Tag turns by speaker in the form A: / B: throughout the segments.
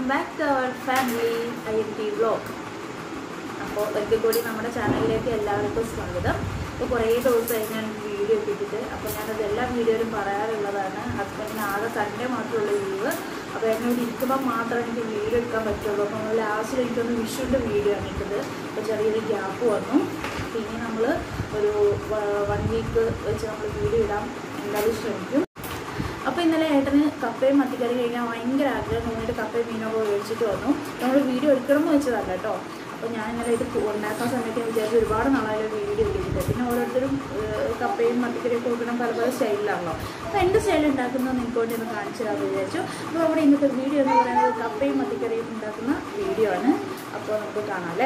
A: Welcome back to our family I M T vlog അപ്പോൾ ഒരിക്കൽ കൂടി നമ്മുടെ ചാനലിലേക്ക് എല്ലാവർക്കും സ്വാഗതം ഇപ്പോൾ കുറേ ദിവസമായി ഞാൻ വീഡിയോ ഇട്ടിട്ട് അപ്പോൾ ഞാനത് എല്ലാ വീഡിയോയിലും പറയാറുള്ളതാണ് ഹസ്ബൻഡിന് ആകെ സൺഡേ മാത്രമുള്ള ലീവ് അപ്പോൾ എന്നോട് ഇരിക്കുമ്പോൾ മാത്രമേ എനിക്ക് വീഡിയോ എടുക്കാൻ പറ്റുള്ളൂ അപ്പോൾ ലാസ്റ്റിൽ എനിക്കൊന്ന് വിഷുവിൻ്റെ വീഡിയോ ആണ് ഇട്ടത് അപ്പോൾ ചെറിയൊരു ഗ്യാപ്പ് വന്നു പിന്നെ നമ്മൾ ഒരു വൺ വീക്ക് വെച്ച് നമ്മൾ വീഡിയോ ഇടാൻ എന്തായാലും ശ്രമിക്കും അപ്പോൾ ഇന്നലെ ഏട്ടന് കപ്പയും മത്തിക്കറി കഴിക്കാൻ ഭയങ്കര ആഗ്രഹം തോന്നിയിട്ട് കപ്പയും മീനൊക്കെ മേടിച്ചിട്ട് വന്നു നമ്മൾ വീഡിയോ എടുക്കണം എന്ന് വെച്ചതല്ല കേട്ടോ അപ്പോൾ ഞാൻ ഇന്നലെ ഇത് ഉണ്ടാക്കാൻ സമയത്ത് ഞാൻ വിചാരിച്ചു ഒരുപാട് നാളായാലും വീഡിയോ ഇട്ടിട്ട് പിന്നെ ഓരോരുത്തരും ഏഹ്, കപ്പയും മത്തിക്കറിയും കൊടുക്കണം പല പല സ്റ്റൈലിലാണല്ലോ അപ്പോൾ എൻ്റെ സ്റ്റൈൽ ഉണ്ടാക്കുന്നത് നിങ്ങൾക്ക് വേണ്ടി ഒന്ന് കാണിച്ചു തരാമെന്ന് വിചാരിച്ചു അപ്പോൾ നമ്മുടെ ഇന്നത്തെ വീഡിയോ എന്ന് പറയുന്നത് കപ്പയും മത്തിക്കറിയും ഉണ്ടാക്കുന്ന വീഡിയോ ആണ് അപ്പോൾ നമുക്ക് കാണാം അല്ലേ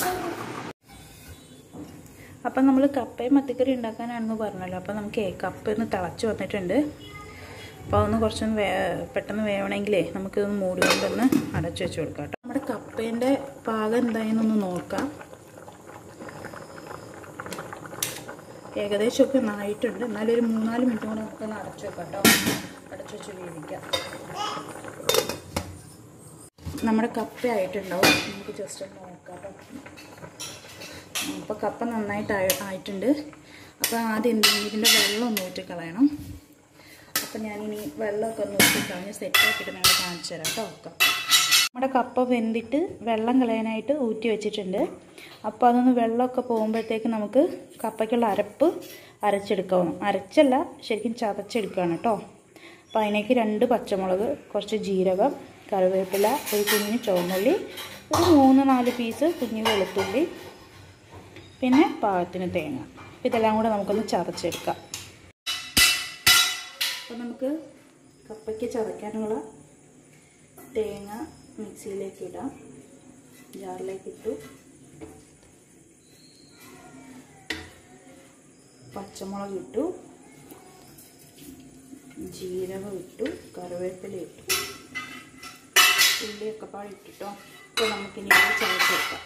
A: അപ്പം നമ്മൾ കപ്പയും മത്തിക്കറി ഉണ്ടാക്കാനാണെന്ന് പറഞ്ഞല്ലോ അപ്പോൾ നമുക്ക് കപ്പ ഒന്ന് തിളച്ച് വന്നിട്ടുണ്ട് അപ്പോൾ അതൊന്ന് കുറച്ചൊന്ന് വേ പെട്ടെന്ന് വേവണമെങ്കിലേ നമുക്കിതൊന്ന് മൂടി കൊണ്ടൊന്ന് അടച്ചു വെച്ച് കൊടുക്കാം കേട്ടോ നമ്മുടെ കപ്പേൻ്റെ പാകം എന്തായെന്നൊന്ന് നോക്കാം ഏകദേശമൊക്കെ ഒന്നായിട്ടുണ്ട് എന്നാലും ഒരു മൂന്നാല് മിനിറ്റ് കൂടെ നമുക്കൊന്ന് അടച്ചു വെക്കാം കേട്ടോ അടച്ചു വെച്ച് വേവിക്കാം നമ്മുടെ കപ്പ ആയിട്ടുണ്ടാവും നമുക്ക് ജസ്റ്റ് ഒന്ന് നോക്കാം കേട്ടോ അപ്പോൾ കപ്പ നന്നായിട്ട് ആയി- ആയിട്ടുണ്ട് അപ്പോൾ ആദ്യം എന്ത് ചെയ്യും? ഇതിൻ്റെ വെള്ളം ഒന്ന് ഊറ്റി കളയണം അപ്പോൾ ഞാനിനി വെള്ളമൊക്കെ ഒന്ന് ഊറ്റി കളഞ്ഞ് സെറ്റാക്കിയിട്ട് ഞങ്ങൾ കാണിച്ചു തരാം കേട്ടോ കപ്പ നമ്മുടെ കപ്പ വെന്തിട്ട് വെള്ളം കളയാനായിട്ട് ഊറ്റി വെച്ചിട്ടുണ്ട് അപ്പോൾ അതൊന്ന് വെള്ളമൊക്കെ പോകുമ്പോഴത്തേക്ക് നമുക്ക് കപ്പയ്ക്കുള്ള അരപ്പ് അരച്ചെടുക്കാം അരച്ചല്ല ശരിക്കും ചതച്ചെടുക്കുകയാണ് കേട്ടോ അപ്പോൾ അതിനേക്ക് രണ്ട് പച്ചമുളക് കുറച്ച് ജീരകം കറിവേപ്പില ഒരു കുഞ്ഞ് ചുവന്നുള്ളി ഒരു മൂന്ന് നാല് പീസ് കുഞ്ഞ് വെളുത്തുള്ളി പിന്നെ പാകത്തിന് തേങ്ങ അപ്പോൾ ഇതെല്ലാം കൂടെ നമുക്കൊന്ന് ചതച്ചെടുക്കാം അപ്പോൾ നമുക്ക് കപ്പയ്ക്ക് ചതയ്ക്കാനുള്ള തേങ്ങ മിക്സിയിലേക്ക് ഇടാം ജാറിലേക്ക് ഇട്ടു പച്ചമുളക് ഇട്ടു ജീരകം ഇട്ടു കറിവേപ്പില ഇട്ടു ഉള്ളിയൊക്കെ പാടെ ഇട്ടിട്ടോ അപ്പോൾ നമുക്കിനി ഇത് ചതച്ചെടുക്കാം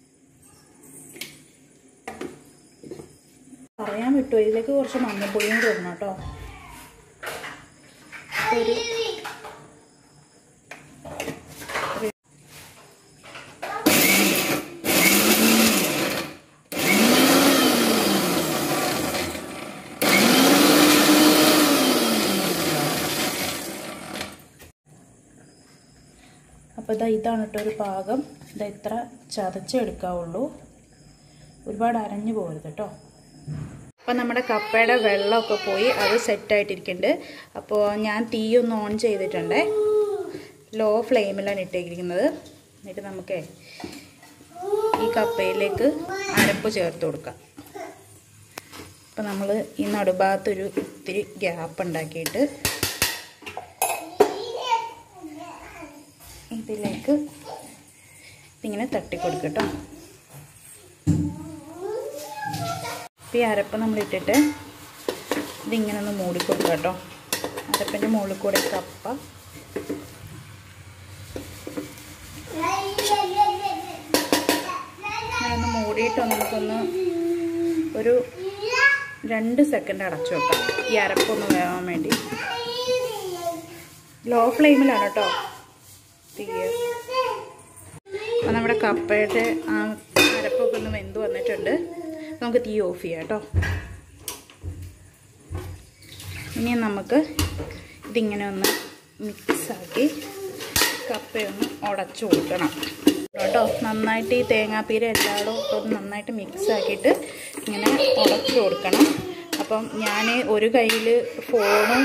A: പറയാൻ വിട്ടു ഇതിലേക്ക് കുറച്ച് മഞ്ഞൾപ്പൊടിയും കൂടെ ഇടണം കേട്ടോ ഒരു അപ്പോൾ ഇതാ ഇതാണ് കേട്ടോ ഒരു പാകം ഇതാ ഇത്ര ചതച്ചെടുക്കാവുള്ളൂ ഒരുപാട് അരഞ്ഞു പോകരുത് കേട്ടോ അപ്പോൾ നമ്മുടെ കപ്പയുടെ വെള്ളമൊക്കെ പോയി അത് സെറ്റായിട്ടിരിക്കുന്നുണ്ട് അപ്പോൾ ഞാൻ തീ ഒന്ന് ഓൺ ചെയ്തിട്ടുണ്ട് ലോ ഫ്ലെയിമിലാണ് ഇട്ടിരിക്കുന്നത് എന്നിട്ട് നമുക്ക് ഈ കപ്പയിലേക്ക് അരപ്പ് ചേർത്ത് കൊടുക്കാം അപ്പോൾ നമ്മൾ ഈ നടുഭാഗത്തൊരു ഇത്തിരി ഗ്യാപ്പ് ഉണ്ടാക്കിയിട്ട് ഇതിലേക്ക് ഇതിങ്ങനെ തട്ടിക്കൊടുക്കുക കേട്ടോ അപ്പോൾ ഈ അരപ്പ് നമ്മൾ ഇട്ടിട്ട് ഇതിങ്ങനെ ഒന്ന് മൂടിക്കൊടുക്കുക കേട്ടോ അരപ്പിൻ്റെ മുകളിൽ കൂടെ കപ്പ ഞാനൊന്ന് മൂടിയിട്ട് നമുക്കൊന്ന് ഒരു രണ്ട് സെക്കൻഡ് അടച്ചു വെക്കാം ഈ അരപ്പൊന്ന് വേവാൻ വേണ്ടി ലോ ഫ്ലെയിമിലാണ് കേട്ടോ തീയ അപ്പോൾ നമ്മുടെ കപ്പയുടെ ആ അരപ്പൊക്കെ ഒന്ന് വെന്ത് വന്നിട്ടുണ്ട് നമുക്ക് തീ ഓഫ് ചെയ്യാം കേട്ടോ ഇനി നമുക്ക് ഇതിങ്ങനെ ഒന്ന് മിക്സാക്കി കപ്പയൊന്ന് ഉടച്ചു കൊടുക്കണം കേട്ടോ നന്നായിട്ട് ഈ തേങ്ങാപ്പീര എല്ലായിടും ഒക്കെ ഒന്ന് നന്നായിട്ട് മിക്സ് ആക്കിയിട്ട് ഇങ്ങനെ ഉടച്ചു കൊടുക്കണം അപ്പം ഞാൻ ഒരു കയ്യിൽ ഫോണും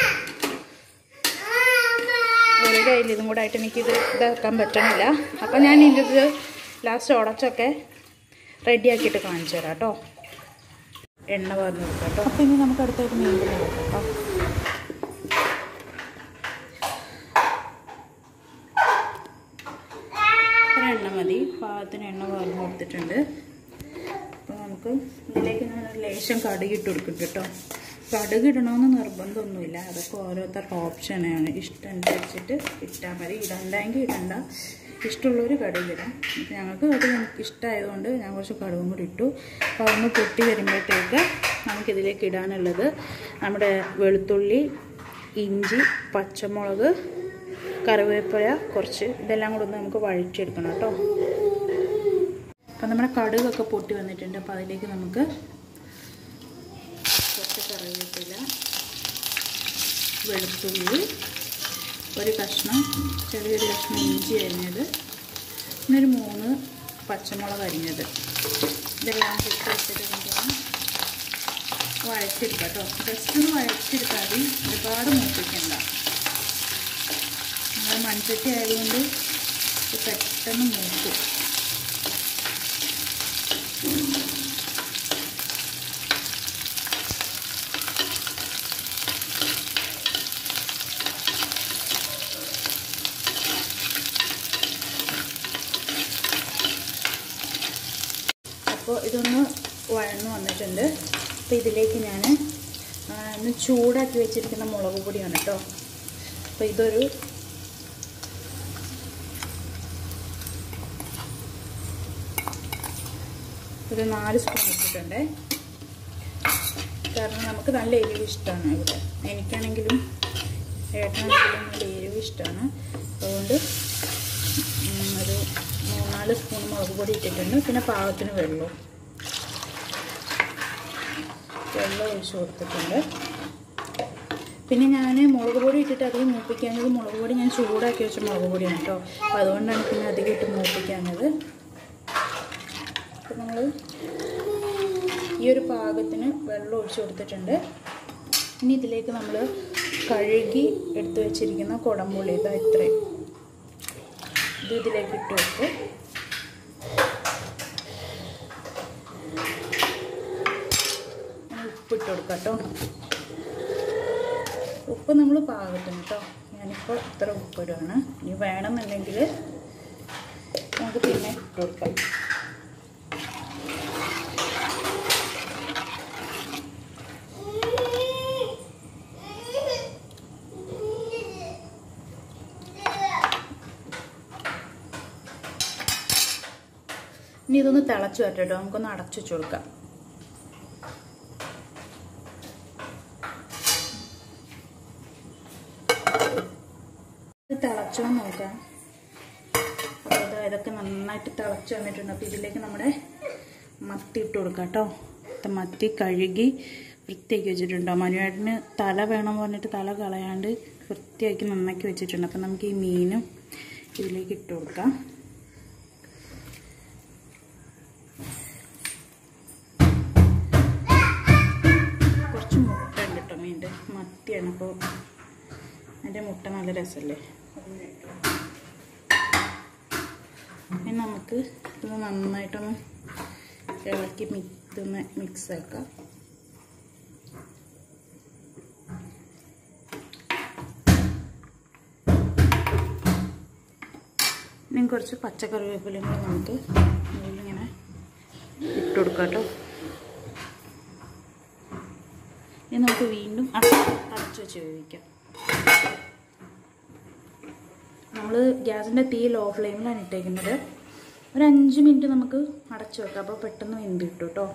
A: ഒരു കയ്യിൽ ഇതും കൂടെ ആയിട്ട് എനിക്കിത് ഇതാക്കാൻ പറ്റണില്ല അപ്പം ഞാൻ ഇത് ലാസ്റ്റ് ഉടച്ചൊക്കെ റെഡിയാക്കിയിട്ട് കാണിച്ചു തരാം കേട്ടോ എണ്ണ പറഞ്ഞു കൊടുക്കാം കേട്ടോ അപ്പം ഇനി നമുക്ക് അടുത്തായിട്ട് മീൻ കറി നോക്കാം കേട്ടോ ഒരു എണ്ണ മതി പാകത്തിന് എണ്ണ പറഞ്ഞു കൊടുത്തിട്ടുണ്ട് അപ്പോൾ നമുക്ക് ഇതിലേക്ക് ഞാൻ ഒരു ലേശം കടുക് ഇട്ട് കൊടുക്കും കേട്ടോ കടുക് ഇടണമെന്ന് നിർബന്ധമൊന്നുമില്ല അതൊക്കെ ഓരോരുത്തരുടെ ഓപ്ഷനാണ് ഇഷ്ടം അനുസരിച്ചിട്ട് ഇട്ടാൽ മതി ഇടണ്ടെങ്കിൽ ഇടണ്ട ഇഷ്ടമുള്ളവർ കടുക് ഇടാം ഇപ്പം ഞങ്ങൾക്ക് കടുക് നമുക്ക് ഇഷ്ടമായതുകൊണ്ട് ഞാൻ കുറച്ച് കടുകും കൂടി ഇട്ടു അപ്പോൾ അതൊന്ന് പൊട്ടി വരുമ്പോഴത്തേക്ക് നമുക്കിതിലേക്ക് ഇടാനുള്ളത് നമ്മുടെ വെളുത്തുള്ളി ഇഞ്ചി പച്ചമുളക് കറിവേപ്പില കുറച്ച് ഇതെല്ലാം കൂടെ ഒന്ന് നമുക്ക് വഴറ്റിയെടുക്കണം കേട്ടോ അപ്പം നമ്മുടെ കടുകൊക്കെ പൊട്ടി വന്നിട്ടുണ്ട് അപ്പോൾ അതിലേക്ക് നമുക്ക് കുറച്ച് കറിവേപ്പില വെളുത്തുള്ളി ഒരു കഷ്ണം ചെറിയൊരു കഷ്ണം ഇഞ്ചി അരിഞ്ഞത് പിന്നെ ഒരു മൂന്ന് പച്ചമുളക് അരിഞ്ഞത് ഇതെല്ലാം കൂട്ടി വെച്ചിട്ട് നമുക്കൊന്ന് വഴച്ചെടുക്കാം കേട്ടോ ജസ്റ്റ് ഒന്ന് വഴച്ചെടുത്താൽ മതി ഒരുപാട് മൂപ്പിക്കണ്ട നമ്മൾ മൺചട്ടി ആയതുകൊണ്ട് ഇത് പെട്ടെന്ന് മൂക്കും അപ്പോൾ ഇതൊന്ന് വഴന്ന് വന്നിട്ടുണ്ട് അപ്പോൾ ഇതിലേക്ക് ഞാൻ ഒന്ന് ചൂടാക്കി വെച്ചിരിക്കുന്ന മുളക് പൊടിയാണ് കേട്ടോ അപ്പോൾ ഇതൊരു ഒരു നാല് സ്പൂൺ ഇട്ടിട്ടുണ്ട് കാരണം നമുക്ക് നല്ല എരിവ് ഇഷ്ടമാണ് ഇവിടെ എനിക്കാണെങ്കിലും ഏട്ടനാണെങ്കിലും നല്ല എരിവ് ഇഷ്ടമാണ് അതുകൊണ്ട് ഒരു മൂന്നാല് സ്പൂൺ മുളക് പൊടി ഇട്ടിട്ടുണ്ട് പിന്നെ പാകത്തിന് വെള്ളവും വെള്ളം ഒഴിച്ച് കൊടുത്തിട്ടുണ്ട് പിന്നെ ഞാൻ മുളക് പൊടി ഇട്ടിട്ട് അധികം മൂപ്പിക്കാഞ്ഞത് മുളക് പൊടി ഞാൻ ചൂടാക്കി വെച്ച മുളക് പൊടിയാണ് കേട്ടോ അപ്പോൾ അതുകൊണ്ടാണ് പിന്നെ അധികം ഇട്ട് മൂപ്പിക്കാഞ്ഞത് അപ്പോൾ നമ്മൾ ഈ ഒരു പാകത്തിന് വെള്ളം ഒഴിച്ച് കൊടുത്തിട്ടുണ്ട് ഇനി ഇതിലേക്ക് നമ്മൾ കഴുകി എടുത്തു വെച്ചിരിക്കുന്ന കുടംപുളി ഇതാ ഇത്രയും ഇത് ഇതിലേക്ക് ഇട്ട് വെക്കും ഉപ്പിട്ട് കൊടുക്കാം കേട്ടോ ഉപ്പ് നമ്മൾ പാകത്തിന് കേട്ടോ ഞാനിപ്പോൾ ഇത്ര ഉപ്പിടുകയാണ് ഇനി വേണമെന്നുണ്ടെങ്കിൽ നമുക്ക് പിന്നെ ഇട്ട് കൊടുക്കാം ഇനി ഇതൊന്ന് തിളച്ച് വരട്ടോ നമുക്കൊന്ന് അടച്ചു വെച്ച് കൊടുക്കാം ഇത് തിളച്ചോ നോക്കാം അപ്പോൾ ഇതൊക്കെ നന്നായിട്ട് തിളച്ച് വന്നിട്ടുണ്ട് അപ്പോൾ ഇതിലേക്ക് നമ്മുടെ മത്തി ഇട്ട് കൊടുക്കാം കേട്ടോ മത്തി കഴുകി വൃത്തിയാക്കി വെച്ചിട്ടുണ്ടോ മനുവേട്ടന് തല വേണം പറഞ്ഞിട്ട് തല കളയാണ്ട് വൃത്തിയാക്കി നന്നാക്കി വെച്ചിട്ടുണ്ട് അപ്പം നമുക്ക് ഈ മീനും ഇതിലേക്ക് ഇട്ട് കൊടുക്കാം കുറച്ച് മുട്ട ഉണ്ട് കേട്ടോ മീൻ്റെ മത്തിയാണ് അപ്പോൾ അതിൻ്റെ മുട്ട നല്ല രസമല്ലേ ഇനി നമുക്ക് ഇത് നന്നായിട്ടൊന്ന് ഇളക്കി ഇതൊന്ന് മിക്സ് ആക്കാം ഇനി കുറച്ച് പച്ചക്കറിവേപ്പിലയും കൂടെ നമുക്ക് ഇതിലിങ്ങനെ ഇട്ട് കൊടുക്കാം കേട്ടോ ഇനി നമുക്ക് വീണ്ടും അടച്ചു വെച്ച് വേവിക്കാം നമ്മൾ ഗ്യാസിൻ്റെ തീ ലോ ഫ്ലെയിമിലാണ് ഇട്ടേക്കുന്നത് ഒരു അഞ്ച് മിനിറ്റ് നമുക്ക് അടച്ചു വെക്കാം അപ്പോൾ പെട്ടെന്ന് വെന്ത് കിട്ടും കേട്ടോ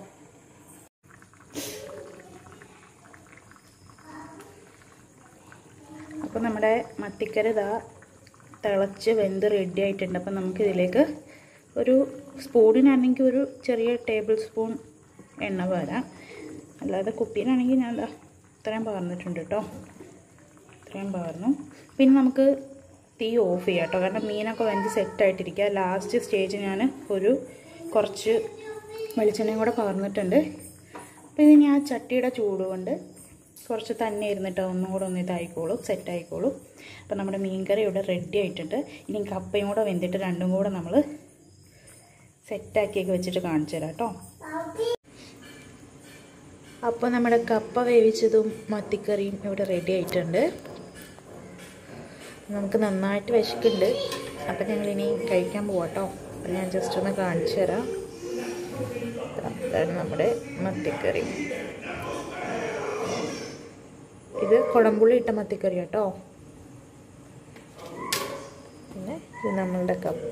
A: അപ്പോൾ നമ്മുടെ മത്തിക്കറി ഇതാ തിളച്ച് വെന്ത് റെഡി ആയിട്ടുണ്ട് അപ്പം നമുക്ക് ഇതിലേക്ക് ഒരു സ്പൂണിനാണെങ്കിൽ ഒരു ചെറിയ ടേബിൾ സ്പൂൺ എണ്ണ വരാം അല്ലാതെ കുപ്പിയിലാണെങ്കിൽ ഞാൻ എന്താ ഇത്രയും പകർന്നിട്ടുണ്ട് കേട്ടോ ഇത്രയും പകർന്നു പിന്നെ നമുക്ക് തീ ഓഫ് ചെയ്യാം കേട്ടോ കാരണം മീനൊക്കെ വെന്ത് സെറ്റായിട്ടിരിക്കുക ലാസ്റ്റ് സ്റ്റേജ് ഞാൻ ഒരു കുറച്ച് വെളിച്ചെണ്ണയും കൂടെ പകർന്നിട്ടുണ്ട് അപ്പോൾ ഇത് ഞാൻ ചട്ടിയുടെ ചൂട് കൊണ്ട് കുറച്ച് തന്നെ ഇരുന്നിട്ട് ഒന്നും കൂടെ ഒന്ന് ഇതായിക്കോളും സെറ്റായിക്കോളും അപ്പോൾ നമ്മുടെ മീൻകറി ഇവിടെ റെഡി ആയിട്ടുണ്ട് ഇനി കപ്പയും കൂടെ വെന്തിട്ട് രണ്ടും കൂടെ നമ്മൾ സെറ്റാക്കിയൊക്കെ വെച്ചിട്ട് കാണിച്ചു തരാം കേട്ടോ അപ്പോൾ നമ്മുടെ കപ്പ വേവിച്ചതും മത്തിക്കറിയും ഇവിടെ റെഡി ആയിട്ടുണ്ട് നമുക്ക് നന്നായിട്ട് വിശക്കുന്നുണ്ട് അപ്പം ഞങ്ങളിനി കഴിക്കാൻ പോവാട്ടോ അപ്പം ഞാൻ ജസ്റ്റ് ഒന്ന് കാണിച്ചു തരാം ഇതാണ് നമ്മുടെ മത്തിക്കറി ഇത് കുടംപുള്ളി ഇട്ട മത്തിക്കറി കേട്ടോ പിന്നെ ഇത് നമ്മളുടെ കപ്പ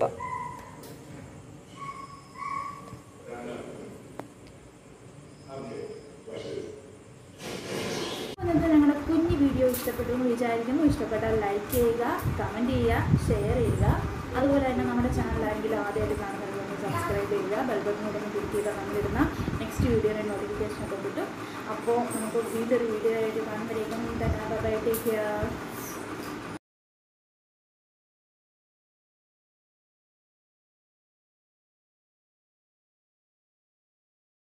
A: ഇന്നത്തെ ഞങ്ങളുടെ കുഞ്ഞു വീഡിയോ വീഡിയോ ഇഷ്ടപ്പെട്ടു എന്ന് വിചാരിക്കുന്നു ഇഷ്ടപ്പെട്ടാൽ ലൈക്ക് ചെയ്യുക കമൻറ്റ് ചെയ്യുക ഷെയർ ചെയ്യുക അതുപോലെ തന്നെ നമ്മുടെ ചാനലാണെങ്കിൽ ആദ്യമായിട്ട് കാണുന്നവരൊന്ന് സബ്സ്ക്രൈബ് ചെയ്യുക ബെൽബട്ടനോട് ഒന്ന് ക്ലിക്ക് ചെയ്താൽ നമ്മളിടുന്ന നെക്സ്റ്റ് വീഡിയോയുടെ നോട്ടിഫിക്കേഷൻ ഒക്കെ കിട്ടും അപ്പോൾ നമുക്ക് വീണ്ടും ഒരു വീഡിയോ ആയിട്ട് കാണുമ്പോഴേക്കും തന്നെ ബൈ ടേക്ക് കെയർ